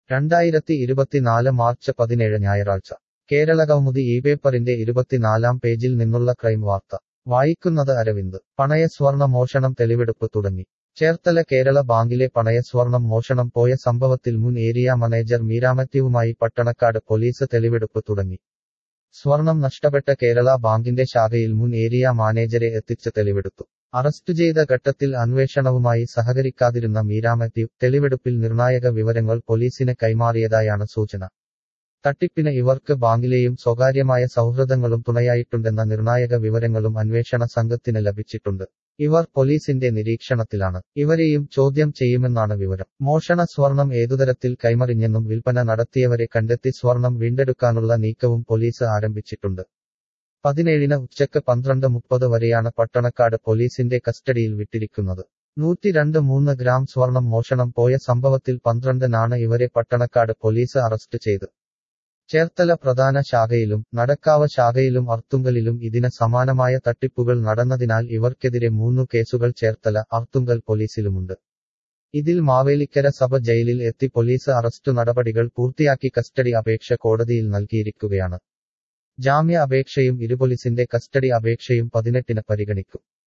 രണ്ടായിരത്തി ഇരുപത്തിനാല് മാർച്ച് പതിനേഴ് ഞായറാഴ്ച കേരളകൗമുദി ഈ പേപ്പറിന്റെ ഇരുപത്തിനാലാം പേജിൽ നിന്നുള്ള ക്രൈം വാർത്ത വായിക്കുന്നത് അരവിന്ദ് പണയ സ്വർണ മോഷണം തെളിവെടുപ്പ് തുടങ്ങി ചേർത്തല കേരള ബാങ്കിലെ പണയ സ്വർണം മോഷണം പോയ സംഭവത്തിൽ മുൻ ഏരിയ മാനേജർ മീരാമത്യുവുമായി പട്ടണക്കാട് പോലീസ് തെളിവെടുപ്പ് തുടങ്ങി സ്വർണം നഷ്ടപ്പെട്ട കേരള ബാങ്കിന്റെ ശാഖയിൽ മുൻ ഏരിയ മാനേജരെ എത്തിച്ച് തെളിവെടുത്തു അറസ്റ്റ് ചെയ്ത ഘട്ടത്തിൽ അന്വേഷണവുമായി സഹകരിക്കാതിരുന്ന മീരാമത്യു തെളിവെടുപ്പിൽ നിർണായക വിവരങ്ങൾ പോലീസിന് കൈമാറിയതായാണ് സൂചന തട്ടിപ്പിന് ഇവർക്ക് ബാങ്കിലെയും സ്വകാര്യമായ സൗഹൃദങ്ങളും തുണയായിട്ടുണ്ടെന്ന നിർണായക വിവരങ്ങളും അന്വേഷണ സംഘത്തിന് ലഭിച്ചിട്ടുണ്ട് ഇവർ പോലീസിന്റെ നിരീക്ഷണത്തിലാണ് ഇവരെയും ചോദ്യം ചെയ്യുമെന്നാണ് വിവരം മോഷണ സ്വർണം ഏതുതരത്തിൽ കൈമറിഞ്ഞെന്നും വിൽപ്പന നടത്തിയവരെ കണ്ടെത്തി സ്വർണം വീണ്ടെടുക്കാനുള്ള നീക്കവും പോലീസ് ആരംഭിച്ചിട്ടുണ്ട് പതിനേഴിന് ഉച്ചക്ക് പന്ത്രണ്ട് മുപ്പത് വരെയാണ് പട്ടണക്കാട് പോലീസിന്റെ കസ്റ്റഡിയിൽ വിട്ടിരിക്കുന്നത് നൂറ്റിരണ്ട് മൂന്ന് ഗ്രാം സ്വർണം മോഷണം പോയ സംഭവത്തിൽ പന്ത്രണ്ടിനാണ് ഇവരെ പട്ടണക്കാട് പോലീസ് അറസ്റ്റ് ചെയ്ത് ചേർത്തല പ്രധാന ശാഖയിലും നടക്കാവ് ശാഖയിലും അർത്തുങ്കലിലും ഇതിന് സമാനമായ തട്ടിപ്പുകൾ നടന്നതിനാൽ ഇവർക്കെതിരെ മൂന്നു കേസുകൾ ചേർത്തല അർത്തുങ്കൽ പോലീസിലുമുണ്ട് ഇതിൽ മാവേലിക്കര സഭ ജയിലിൽ എത്തി പോലീസ് അറസ്റ്റ് നടപടികൾ പൂർത്തിയാക്കി കസ്റ്റഡി അപേക്ഷ കോടതിയിൽ നൽകിയിരിക്കുകയാണ് ജാമ്യ അപേക്ഷയും ഇരുപോലീസിന്റെ കസ്റ്റഡി അപേക്ഷയും പതിനെട്ടിന് പരിഗണിക്കും